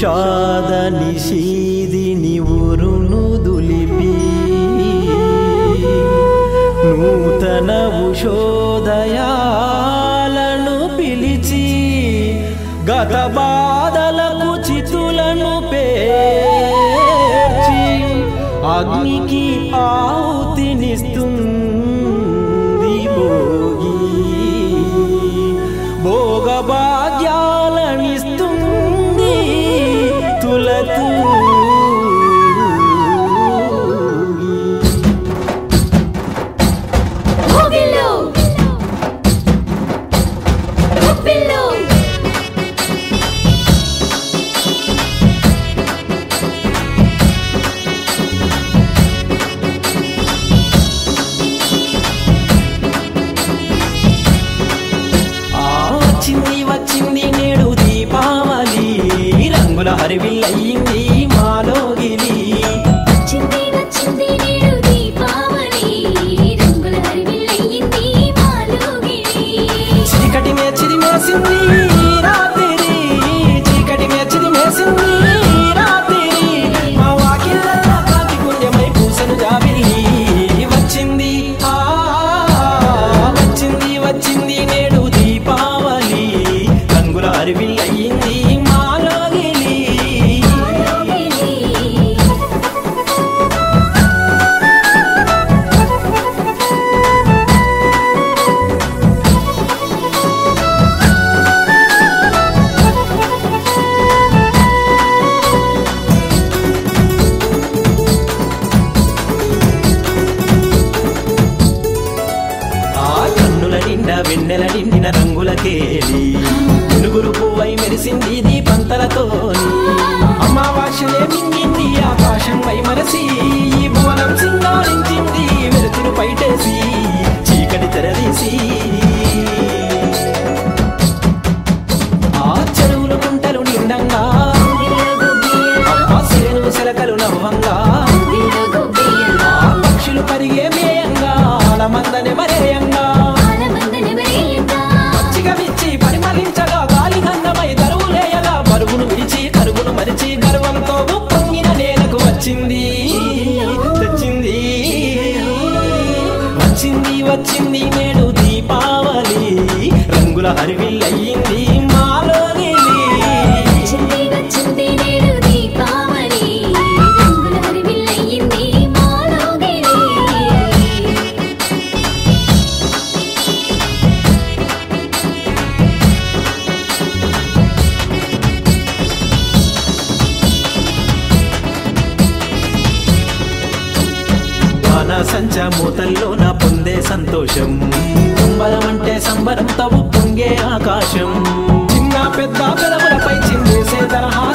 విషాద నిషీదిని ఊరును దులిపి నూతన ఉషోదయాలను పిలిచి గత బాధలకు చితులను పేర్చి అగ్నికి ఆహుతినిస్తుంది భోగి భోగభాగ్యాలనిస్తుంది తులతూ Móvilo. Móvilo. ఆ వచ్చింది వచ్చింది నేడు దీపావళి రంగుల హరివిల్లయింది మాలోగిలి వచ్చింది వచ్చింది నేడు దీపావళి రంగుల హరివిల్లయింది మాలోగిరి చీకటి మేచిది మేసింది రాత్రి చీకటి మేచిది మేసింది రాత్రి మా వాకిళ్ళ కాకి పుణ్యమై పూసను జాబిల్లి వచ్చింది ఆ వచ్చింది వచ్చింది నేడు దీపావళి రంగుల హరివిల్లయింది మాలోగిలి ఆ కన్నుల నిండా వెన్నెల నిండిన రంగులకేలి వెలుగురు పువ్వై మెరిసింది దీపంతలతోని అమావాస్యలే మింగింది ఆకాశం పై మరసి ఈ భువనం సింగారించింది వెలుతురు పైటేసి చీకటి తెరదీసి ఆ చెరువులు కుంటలు నిండంగా అమ్మ సేను సెలకలు నవ్వంగా ఆ పక్షులు పరిగే మేయంగా ఆలమందనే మరేయంగా చిగవిచ్చి పరిమళించగా గాలి గంధమై దరువులేయగా పరుగును విడిచి కరుగును మరిచి గర్వంతో పొంగిన నేలకు వచ్చింది తెచ్చింది వచ్చింది వచ్చింది నేడు దీపావళి రంగుల హరివిల్లయింది మాలోగిలి వచ్చింది వచ్చింది నేడు దీపావళి రంగుల హరివిల్లయింది మాలోగిరి వాన సంచ మూతల్లో నా పొందే సంతోషం సంబరం అంటే సంబరంతో పొంగే ఆకాశం చిన్న పెద్ద పెదవులపై చిందేసే తరహా